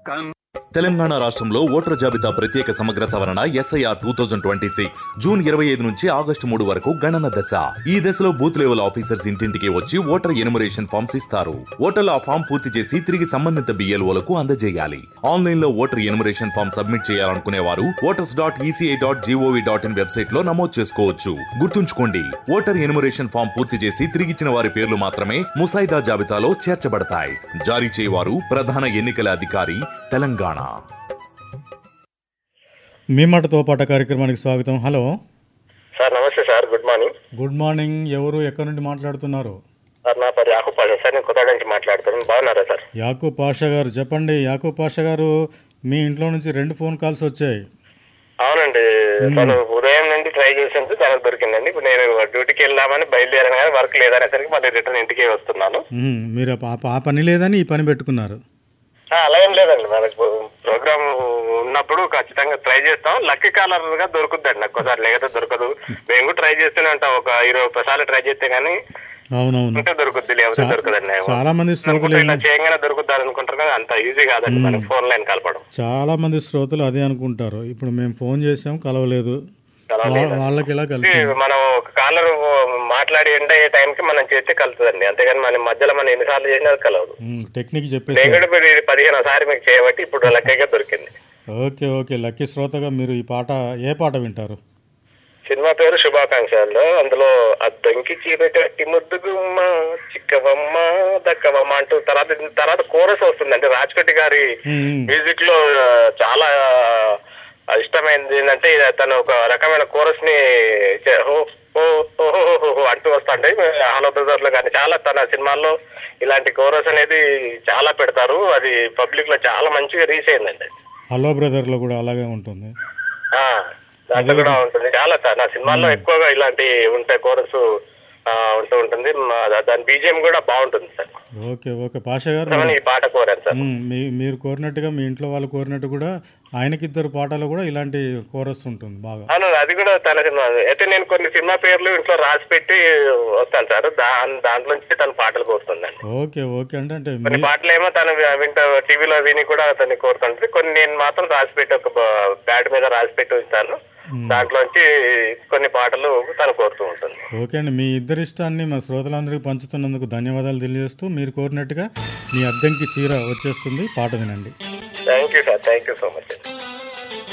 తెలంగాణ రాష్ట్రంలో ఓటర్ జాబితా ప్రత్యేక సమగ్ర సవరణ SIR two thousand twenty six June ఇరవై ఐదు నుంచి ఆగస్టు మూడు వరకు గణన దశ ఈ దశలో బూత్ లెవెల్ ఆఫీసర్స్ ఇంటింటికి వచ్చి ఓటర్ ఎనుమరేషన్ ఫామ్స్ ఇస్తారు ఓటర్లు ఆ ఫామ్ పూర్తి చేసి తిరిగి సంబంధిత బిఎల్ఓలకు అందజేయాలి ఆన్లైన్ లో ఓటర్ ఎనుమరేషన్ ఫామ్ సబ్మిట్ చేయాలనుకునే వారు voters dot ECI dot GOV dot in website లో నమోదు చేసుకోవచ్చు గుర్తుంచుకోండి ఓటర్ ఎనుమరేషన్ ఫామ్ పూర్తి చేసి తిరిగిచ్చిన వారి పేర్లు మాత్రమే ముసాయిదా జాబితాలో చేర్చబడతాయి జారీ చేయవారు ప్రధాన ఎన్నికల అధికారి తెలంగాణ మీ మాటతో పాట కార్యక్రమానికి స్వాగతం హలో సార్ నమస్తే sir good morning good morning ఎవరు ఎక్కడి నుండి మాట్లాడుతున్నారు సార్ నా పేరు యాకూబ్ పాషా సార్ నేను కొత్తగూడ నుంచి మాట్లాడుతున్నాను బాగున్నారా సార్ యాకూబ్ పాషా గారు చెప్పండి యాకూబ్ పాషా గారు మీ ఇంట్లో నుంచి రెండు ఫోన్ కాల్స్ వచ్చాయి అవునండి తను ఉదయం నుండి ట్రై చేసేందుకు తనకు దొరికిందండి ఇప్పుడు నేను డ్యూటీకి వెళ్దామని బయలుదేరాను కానీ వర్క్ లేదనేసరికి మళ్ళీ రిటర్న్ ఇంటికి వస్తున్నాను మ్మ్. మీరు ఆ పా- ఆ పని లేదని ఈ పని పెట్టుకున్నారు ఆ, అలా ఏం లేదండి మనకు ప్రోగ్రామ్ ఉన్నప్పుడు ఖచ్చితంగా ట్రై చేస్తాం లక్కీ కాలర్ గా దొరుకుద్దండి నాకు ఒకసారి లేకపోతే దొరకదు మేము కూడా ట్రై చేస్తూనే ఉంటాం ఒక ఇరవై ముప్పై సార్లు ట్రై చేస్తే కానీ అవునవును ఉంటే దొరుకుద్ది లేకపోతే చా- దొరకదండి చాలా మంది శ్రోతలు అనుకుంటే ఇలా ఏంటి- చేయగానే దొరుకుద్ది అనుకుంటారు కానీ అంత ఈజీ కాదండి మనకి ఫోన్ లైన్ కలపడం చాలా మంది శ్రోతలు అదే అనుకుంటారు ఇప్పుడు మేము ఫోన్ చేసాం కలవలేదు కలవలేదు. వా- వాళ్ళకి ఎలా కలిసి మనం ఒక కాలర్ మాట్లాడి ఎండ్ అయ్యే టైంకి మనం చేస్తే కలుతుందండి అంతేగాని మన మధ్యలో మనం ఎన్నిసార్లు చేసినా అది కలవదు టెక్నిక్ నేను చెప్పేసి కూడా ఇప్పుడు ఇది పదిహేను సారి మీకు చేయబట్టి ఇప్పుడు లక్కగా దొరికింది ఓకే ఓకే లక్కీ శ్రోతగా మీరు ఈ పాట ఏ పాట వింటారు సినిమా పేరు శుభాకాంక్షలు అందులో అద్దంకి చీరగట్టి ముద్దు గుమ్మ చిక్కవమ్మ దక్కవమ్మ అంటూ తర్వాత తర్వాత కోరస్ వస్తుందండి రాజ్కోటి గారి మ్మ్. మ్యూజిక్ లో ఆ, చాలా ఆ, ఇష్టమైనది ఏంటంటే ఇది తను ఒక రకమైన కోరస్ ని చే- హో హో హో హో హో హో అంటూ వస్తాండి హలో బ్రదర్ లో కానీ చాలా తన సినిమాల్లో ఇలాంటి కోరస్ అనేది చాలా పెడతారు అది పబ్లిక్ లో చాలా మంచిగా రీచ్ అయిందండి హలో బ్రదర్లో కూడా అలాగే ఉంటుంది ఆ, దాంట్లో కూడా ఉంటుంది చాలా త- నా సినిమాల్లో ఎక్కువగా ఇలాంటి ఉంటాయి కోరస్ ఉంటూ ఉంటుంది మా- దాని బీజిఎం కూడా బాగుంటుంది సార్ ఓకే ఓకే పాషా గారు అందుకని ఈ పాట కోరాను సార్ మ్మ్. మీ మీరు కోరినట్టుగా మీ ఇంట్లో వాళ్ళు కోరినట్టు కూడా ఆయనకిద్దరు పాటలు కూడా ఇలాంటి కోరస్ ఉంటుంది బాగా అవును అది కూడా తన సినిమా అయితే నేను కొన్ని సినిమా పేర్లు ఇంట్లో రాసి పెట్టి వస్తాను సార్ దాని దాంట్లోంచి తన పాటలు కోరుతుందండి ఓకే ఓకే అంటే అంటే కొన్ని మీ పాటలు ఏమో తను వి- వింటా టీవీలో విని కూడా తను కోరుతుంటుంది కొన్ని నేను మాత్రం రాసి పెట్టి ఒక ప్యాడ్ మీద రాసి పెట్టి ఉంచాను దాంట్లోంచి కొన్ని పాటలు తను కోరుతూ ఉంటుంది ఓకే అండి మీ ఇద్దరి ఇష్టాన్ని మా శ్రోతలందరికీ పంచుతున్నందుకు ధన్యవాదాలు తెలియజేస్తూ మీరు కోరినట్టుగా మీ అద్దంకి చీర వచ్చేస్తుంది పాట వినండి thank you sir thank you so much